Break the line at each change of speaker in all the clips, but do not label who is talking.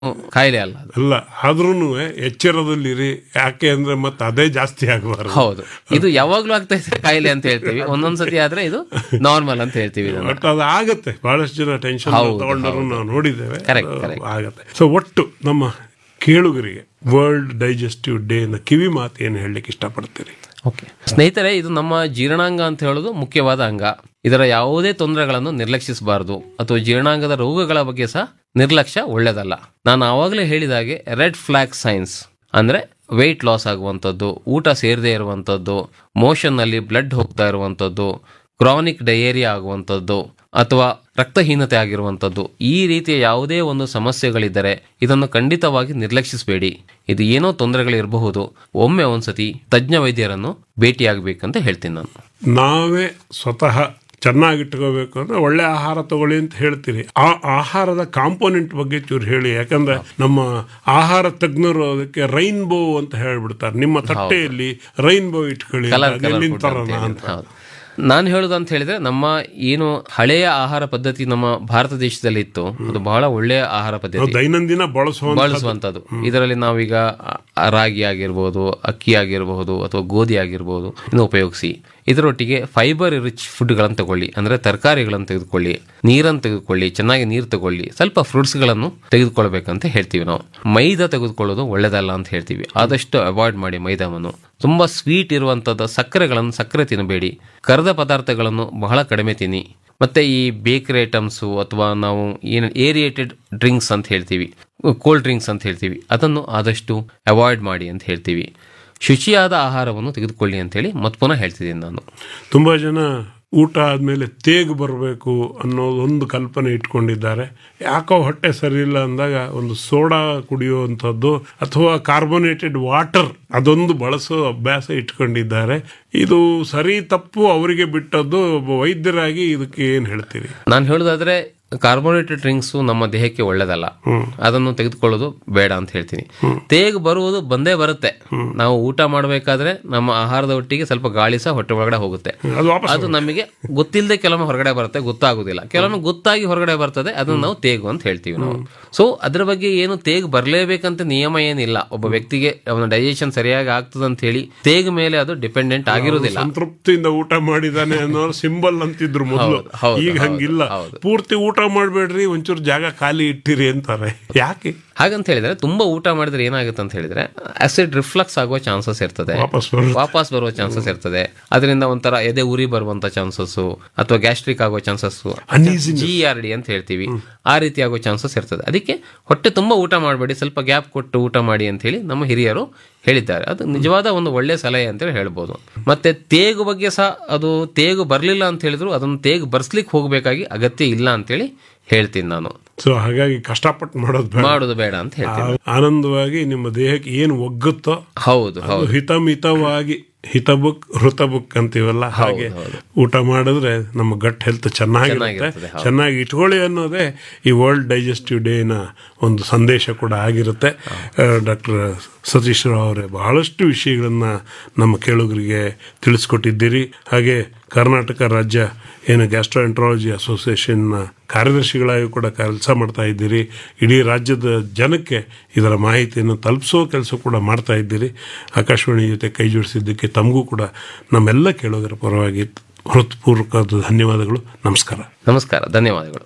ಕಾಯಿಲೆ ಅಲ್ಲ ಅದು
ಅಲ್ಲ ಆದ್ರೂ ಎಚ್ಚರದಲ್ಲಿರಿ ಯಾಕೆ ಅಂದ್ರೆ ಮತ್ತೆ ಅದೇ ಜಾಸ್ತಿ ಆಗಬಾರದು
ಹೌದು ಇದು ಯಾವಾಗ್ಲೂ ಆಗ್ತಾ ಇದೆ ಕಾಯಿಲೆ ಅಂತ ಹೇಳ್ತೀವಿ ಒಂದೊಂದ್ಸತಿ ಆದ್ರೆ ಇದು ನಾರ್ಮಲ್ ಅಂತ ಹೇಳ್ತೀವಿ ಇದನ್ನ.
ಬಟ್ ಅದು ಆಗತ್ತೆ ಬಹಳಷ್ಟು ಜನ ಟೆನ್ಷನ್
ಹೌದು,
ತಗೊಂಡರು ನಾವು ನೋಡಿದ್ದೇವೆ
Correct,
ಅದು
correct.
ಆಗತ್ತೆ ಸೊ ಒಟ್ಟು ನಮ್ಮ ಕೇಳುಗರಿಗೆ ವರ್ಲ್ಡ್ ಡೈಜೆಸ್ಟಿವ್ ಡೇ ನ ಕಿವಿ ಮಾತು ಏನು ಹೇಳಲಿಕ್ಕೆ ಇಷ್ಟಪಡ್ತೀರಿ
ಓಕೆ ಸ್ನೇಹಿತರೆ ಇದು ನಮ್ಮ ಜೀರ್ಣಾಂಗ ಅಂತ ಹೇಳೋದು ಮುಖ್ಯವಾದ ಅಂಗ ಇದರ ಯಾವುದೇ ತೊಂದರೆಗಳನ್ನು ನಿರ್ಲಕ್ಷಿಸಬಾರದು ಅಥವಾ ಜೀರ್ಣಾಂಗದ ರೋಗಗಳ ಬಗ್ಗೆ ಸಹ ನಿರ್ಲಕ್ಷ್ಯ ಒಳ್ಳೆಯದಲ್ಲ ನಾನು ಆವಾಗಲೇ ಹೇಳಿದ ಹಾಗೆ ರೆಡ್ ಫ್ಲಾಗ್ ಸೈನ್ಸ್ ಅಂದ್ರೆ ವೆಯ್ಟ್ ಲಾಸ್ ಆಗುವಂಥದ್ದು ಊಟ ಸೇರದೇ ಇರುವಂಥದ್ದು ಮೋಷನ್ನಲ್ಲಿ ಬ್ಲಡ್ ಹೋಗ್ತಾ ಇರುವಂಥದ್ದು ಕ್ರಾನಿಕ್ ಡಯೇರಿಯಾ ಆಗುವಂಥದ್ದು ಅಥವಾ ರಕ್ತಹೀನತೆ ಆಗಿರುವಂಥದ್ದು ಈ ರೀತಿಯ ಯಾವುದೇ ಒಂದು ಸಮಸ್ಯೆಗಳಿದ್ದರೆ ಇದನ್ನು ಖಂಡಿತವಾಗಿ ನಿರ್ಲಕ್ಷಿಸಬೇಡಿ ಇದು ಏನೋ ತೊಂದರೆಗಳಿರಬಹುದು ಒಮ್ಮೆ ಒಂದ್ಸತಿ ತಜ್ಞ ವೈದ್ಯರನ್ನು ಭೇಟಿಯಾಗಬೇಕಂತ ಹೇಳ್ತೀನಿ ನಾನು
ನಾವೇ ಸ್ವತಃ ಚೆನ್ನಾಗಿಟ್ಕೋಬೇಕು ಅಂದ್ರೆ ಒಳ್ಳೆ ಆಹಾರ ತಗೊಳ್ಳಿ ಅಂತ ಹೇಳ್ತೀರಿ ಆ ಆಹಾರದ ಕಾಂಪೋನೆಂಟ್ ಬಗ್ಗೆ ಚೂರು ಹೇಳಿ ಯಾಕಂದ್ರೆ ನಮ್ಮ ಆಹಾರ ತಜ್ಞರು ಅದಕ್ಕೆ ರೈನ್ಬೋ ಅಂತ ಹೇಳ್ಬಿಡ್ತಾರೆ ನಿಮ್ಮ ತಟ್ಟೆಯಲ್ಲಿ ರೈನ್ಬೋ ಇಟ್ಕೊಳ್ಳಿ
ಕಲರ್
ಅದು ಎಲ್ಲಿಂದ ತರೋಣ ಅಂತ
ಹೌದು ನಾನು ಹೇಳುದು ಅಂತ ಹೇಳಿದ್ರೆ ನಮ್ಮ ಏನು ಹಳೆಯ ಆಹಾರ ಪದ್ಧತಿ ನಮ್ಮ ಭಾರತ ದೇಶದಲ್ಲಿ ಇತ್ತು ಅದು ಬಹಳ ಒಳ್ಳೆಯ ಆಹಾರ
ನಾವು
ಪದ್ಧತಿ
ದೈನಂದಿನ ಬಳಸುವ
ಬಳಸುವಂಥದ್ದು ಇದರಲ್ಲಿ ನಾವೀಗ ಆ, ರಾಗಿ ಆಗಿರ್ಬೋದು ಅಕ್ಕಿ ಆಗಿರಬಹುದು ಅಥವಾ ಗೋಧಿ ಆಗಿರ್ಬೋದು ಇನ್ನು ಉಪಯೋಗಿಸಿ ಇದರೊಟ್ಟಿಗೆ ಫೈಬರ್ ರಿಚ್ ಫುಡ್ಗಳನ್ನು ತಗೊಳ್ಳಿ ಅಂದ್ರೆ ತರಕಾರಿಗಳನ್ನು ತೆಗೆದುಕೊಳ್ಳಿ ನೀರನ್ನು ತೆಗೆದುಕೊಳ್ಳಿ ಚೆನ್ನಾಗಿ ನೀರು ತಗೊಳ್ಳಿ ಸ್ವಲ್ಪ ಫ್ರೂಟ್ಸ್ಗಳನ್ನು ತೆಗೆದುಕೊಳ್ಬೇಕಂತ ಹೇಳ್ತೀವಿ ನಾವು ಮೈದಾ ತೆಗೆದುಕೊಳ್ಳೋದು ಒಳ್ಳೆಯದಲ್ಲ ಅಂತ ಹೇಳ್ತೀವಿ ಆದಷ್ಟು ಅವಾಯ್ಡ್ ಮಾಡಿ ಮೈದಾವನ್ನು ತುಂಬಾ ಸ್ವೀಟ್ ಇರುವಂಥದ್ದು ಸಕ್ಕರೆಗಳನ್ನು ಸಕ್ಕರೆ ತಿನ್ನಬೇಡಿ ಕರೆದ ಪದಾರ್ಥಗಳನ್ನು ಬಹಳ ಕಡಿಮೆ ತಿನ್ನಿ ಮತ್ತೆ ಈ ಬೇಕರಿ ಐಟಮ್ಸು ಅಥವಾ ನಾವು ಏನು ಏರಿಯೇಟೆಡ್ ಡ್ರಿಂಕ್ಸ್ ಅಂತ ಹೇಳ್ತೀವಿ ಕೋಲ್ಡ್ ಡ್ರಿಂಕ್ಸ್ ಅಂತ ಹೇಳ್ತೀವಿ ಅದನ್ನು ಆದಷ್ಟು ಅವಾಯ್ಡ್ ಮಾಡಿ ಅಂತ ಹೇಳ್ತೀವಿ ಶುಚಿಯಾದ ಆಹಾರವನ್ನು ತೆಗೆದುಕೊಳ್ಳಿ ಅಂತೇಳಿ ಮತ್ತೆ ಪುನಃ ಹೇಳ್ತಿದ್ದೀನಿ ನಾನು
ತುಂಬಾ ಜನ ಊಟ ಆದ್ಮೇಲೆ ತೇಗು ಬರಬೇಕು ಅನ್ನೋದು ಒಂದು ಕಲ್ಪನೆ ಇಟ್ಕೊಂಡಿದ್ದಾರೆ ಯಾಕೋ ಹೊಟ್ಟೆ ಸರಿ ಇಲ್ಲ ಅಂದಾಗ ಒಂದು ಸೋಡಾ ಕುಡಿಯುವಂಥದ್ದು ಅಥವಾ ಕಾರ್ಬೋನೇಟೆಡ್ ವಾಟರ್ ಅದೊಂದು ಬಳಸೋ ಅಭ್ಯಾಸ ಇಟ್ಕೊಂಡಿದ್ದಾರೆ ಇದು ಸರಿ ತಪ್ಪು ಅವರಿಗೆ ಬಿಟ್ಟದ್ದು ಒಬ್ಬ ವೈದ್ಯರಾಗಿ ಇದಕ್ಕೆ ಏನ್ ಹೇಳ್ತೀರಿ
ನಾನು ಹೇಳೋದಾದ್ರೆ ಕಾರ್ಬೋನೇಟೆಡ್ ಡ್ರಿಂಕ್ಸು ನಮ್ಮ ದೇಹಕ್ಕೆ ಒಳ್ಳೆದಲ್ಲ ಅದನ್ನು ತೆಗೆದುಕೊಳ್ಳೋದು ಬೇಡ ಅಂತ ಹೇಳ್ತೀನಿ ತೇಗ್ ಬರುವುದು ಬಂದೇ ಬರುತ್ತೆ ನಾವು ಊಟ ಮಾಡಬೇಕಾದ್ರೆ ನಮ್ಮ ಆಹಾರದ ಒಟ್ಟಿಗೆ ಸ್ವಲ್ಪ ಗಾಳಿ ಸಹ ಹೊಟ್ಟೆ ಒಳಗಡೆ ಹೋಗುತ್ತೆ
ಅದು ವಾಪಸ್
ಅದು ನಮಗೆ ಗೊತ್ತಿಲ್ಲದೆ ಕೆಲವೊಮ್ಮೆ ಹೊರಗಡೆ ಬರುತ್ತೆ ಗೊತ್ತಾಗುದಿಲ್ಲ ಕೆಲವೊಮ್ಮೆ ಗೊತ್ತಾಗಿ ಹೊರಗಡೆ ಬರ್ತದೆ ಅದನ್ನ ನಾವು ತೇಗು ಅಂತ ಹೇಳ್ತೀವಿ ನಾವು ಸೊ ಅದ್ರ ಬಗ್ಗೆ ಏನು ತೇಗು ಬರಲೇಬೇಕಂತ ನಿಯಮ ಏನಿಲ್ಲ ಒಬ್ಬ ವ್ಯಕ್ತಿಗೆ ಅವನ ಡೈಜೆಷನ್ ಸರಿಯಾಗಿ ಆಗ್ತದೆ ಅಂತ ಹೇಳಿ ತೇಗ್ ಮೇಲೆ ಅದು ಡಿಪೆಂಡೆಂಟ್ ಆಗಿರುವುದಿಲ್ಲ
ಸಂತೃಪ್ತಿಯಿಂದ ಊಟ ಮಾಡಿದಾನೆ ಅನ್ನೋ ಸಿಂಬಲ್ ಅಂತಿದ್ರು ಮೊದಲು
ಹೌದು, ಹೌದು,
ಈಗ
ಹೌದು,
ಹಂಗಿಲ್ಲ
ಹೌದು.
ಪೂರ್ತಿ ಊಟ ಮಾಡ್ಬೇಡ್ರಿ ಒಂಚೂರು ಜಾಗ ಖಾಲಿ ಇಟ್ಟಿರಿ ಅಂತಾರೆ ಯಾಕೆ
ಹಾಗಂತ ಹೇಳಿದ್ರೆ ತುಂಬಾ ಊಟ ಮಾಡಿದ್ರೆ ಏನಾಗುತ್ತೆ ಅಂತ ಹೇಳಿದ್ರೆ ಆಸಿಡ್ ರಿಫ್ಲಕ್ಸ್ ಆಗುವ ಚಾನ್ಸಸ್ ಇರ್ತದೆ
ವಾಪಸ್ ಬರುತ್ತೆ
ವಾಪಸ್ ಬರುವ ಚಾನ್ಸಸ್ ಇರ್ತದೆ ಅದರಿಂದ ಒಂಥರ ಎದೆ ಉರಿ ಬರುವಂತ ಚಾನ್ಸಸ್ ಅಥವಾ ಗ್ಯಾಸ್ಟ್ರಿಕ್ ಆಗೋ chances
Uneasiness.
G R D ಅಂತ ಹೇಳ್ತೀವಿ ಆ ರೀತಿ ಆಗೋ ಚಾನ್ಸಸ್ ಇರ್ತದೆ ಅದಕ್ಕೆ ಹೊಟ್ಟೆ ತುಂಬಾ ಊಟ ಮಾಡಬೇಡಿ ಸ್ವಲ್ಪ ಗ್ಯಾಪ್ ಕೊಟ್ಟು ಊಟ ಮಾಡಿ ಅಂತ ಹೇಳಿ ನಮ್ಮ ಹಿರಿಯರು ಹೇಳಿದ್ದಾರೆ ಅದು ನಿಜವಾದ ಒಂದು ಒಳ್ಳೆ ಸಲಹೆ ಅಂತೇಳಿ ಹೇಳ್ಬೋದು ಮತ್ತೆ ತೇಗು ಬಗ್ಗೆ ಸಹ ಅದು ತೇಗು ಬರಲಿಲ್ಲ ಅಂತ ಹೇಳಿದ್ರು ಅದನ್ನು ತೇಗು ಬರ್ಸ್ಲಿಕ್ಕೆ ಹೋಗಬೇಕಾಗಿ ಅಗತ್ಯ ಇಲ್ಲ ಅಂತೇಳಿ ಹೇಳ್ತೀನಿ ನಾನು
ಸೊ ಹಾಗಾಗಿ ಕಷ್ಟಪಟ್ಟು ಮಾಡೋದು ಬೇಡ
ಮಾಡೋದು ಬೇಡ ಅಂತ ಹೇಳ್ತೀನಿ
ಆ- ಆನಂದವಾಗಿ ನಿಮ್ಮ ದೇಹಕ್ಕೆ ಏನು ಒಗ್ಗುತ್ತೋ
ಹೌದು
ಅದು
ಹೌದು
ಹಿತಮಿತವಾಗಿ ಹಿತಬುಕ್ ಹೃತಬುಕ್ ಅಂತೀವಲ್ಲ ಹಾಗೆ ಊಟ ಮಾಡಿದ್ರೆ ನಮ್ಮ ಗಟ್ ಹೆಲ್ತ್ ಚೆನ್ನಾಗಿರುತ್ತೆ
ಚೆನ್ನಾಗಿರ್ತದೆ, ಹೌದು.
ಚೆನ್ನಾಗಿ ಇಟ್ಕೊಳ್ಳಿ ಅನ್ನೋದೇ ಈ ವರ್ಲ್ಡ್ ಡೈಜೆಸ್ಟಿವ್ ಡೇನ ಒಂದು ಸಂದೇಶ ಕೂಡ ಆಗಿರುತ್ತೆ ಡಾಕ್ಟರ್ ಸತೀಶ್ ರಾವ್ ಅವರೇ ಬಹಳಷ್ಟು ವಿಷಯಗಳನ್ನ ನಮ್ಮ ಕೇಳುಗರಿಗೆ ತಿಳಿಸ್ಕೊಟ್ಟಿದ್ದೀರಿ ಹಾಗೆ ಕರ್ನಾಟಕ ರಾಜ್ಯ ಏನು ಗ್ಯಾಸ್ಟ್ರೋಎಂಟ್ರಾಲಜಿ ಅಸೋಸಿಯೇಷನ್ನ ಕಾರ್ಯದರ್ಶಿಗಳಾಗಿ ಕೂಡ ಕೆಲಸ ಮಾಡ್ತಾ ಇದ್ದೀರಿ ಇಡೀ ರಾಜ್ಯದ ಜನಕ್ಕೆ ಇದರ ಮಾಹಿತಿಯನ್ನು ತಲುಪಿಸೋ ಕೆಲಸ ಕೂಡ ಮಾಡ್ತಾ ಇದ್ದೀರಿ ಆಕಾಶವಾಣಿ ಜೊತೆ ಕೈ ಜೋಡಿಸಿದ್ದಕ್ಕೆ ತಮಗೂ ಕೂಡ ನಮ್ಮೆಲ್ಲ ಕೇಳೋದರ ಪರವಾಗಿ ಹೃತ್ಪೂರ್ವಕ ಧನ್ಯವಾದಗಳು ನಮಸ್ಕಾರ
ನಮಸ್ಕಾರ ಧನ್ಯವಾದಗಳು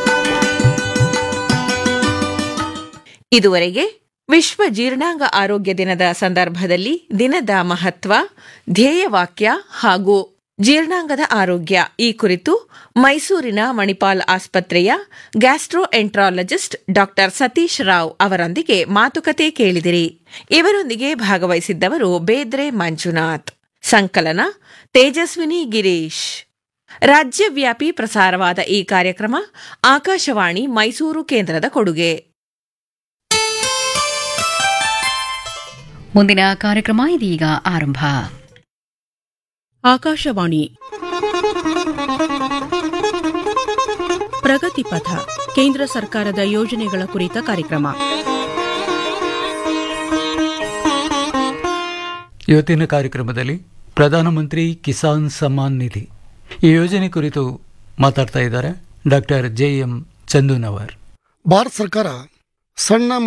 ಇದುವರೆಗೆ ವಿಶ್ವ ಜೀರ್ಣಾಂಗ ಆರೋಗ್ಯ ದಿನದ ಸಂದರ್ಭದಲ್ಲಿ ದಿನದ ಮಹತ್ವ ಧ್ಯೇಯವಾಕ್ಯ ಹಾಗೂ ಜೀರ್ಣಾಂಗದ ಆರೋಗ್ಯ ಈ ಕುರಿತು ಮೈಸೂರಿನ ಮಣಿಪಾಲ್ ಆಸ್ಪತ್ರೆಯ gastroenterologist doctor Satish Rao ಅವರೊಂದಿಗೆ ಮಾತುಕತೆ ಕೇಳಿದಿರಿ ಇವರೊಂದಿಗೆ ಭಾಗವಹಿಸಿದ್ದವರು ಬೇದ್ರೆ ಮಂಜುನಾಥ್ ಸಂಕಲನ ತೇಜಸ್ವಿನಿ ಗಿರೀಶ್ ರಾಜ್ಯವ್ಯಾಪಿ ಪ್ರಸಾರವಾದ ಈ ಕಾರ್ಯಕ್ರಮ ಆಕಾಶವಾಣಿ ಮೈಸೂರು ಕೇಂದ್ರದ ಕೊಡುಗೆ
ಮುಂದಿನ ಕಾರ್ಯಕ್ರಮ ಇದೀಗ ಆರಂಭ
ಆಕಾಶವಾಣಿ ಪ್ರಗತಿ ಪಥ ಕೇಂದ್ರ ಸರ್ಕಾರದ ಯೋಜನೆಗಳ ಕುರಿತ ಕಾರ್ಯಕ್ರಮ
ಇವತ್ತಿನ ಕಾರ್ಯಕ್ರಮದಲ್ಲಿ ಪ್ರಧಾನಮಂತ್ರಿ ಕಿಸಾನ್ ಸಮ್ಮಾನ್ ನಿಧಿ ಈ ಯೋಜನೆ ಕುರಿತು ಮಾತಾಡ್ತಾ ಇದ್ದಾರೆ ಡಾಕ್ಟರ್ ಜೆ ಎಂ ಚಂದೂನವರ್
ಭಾರತ ಸರ್ಕಾರ ಸಣ್ಣ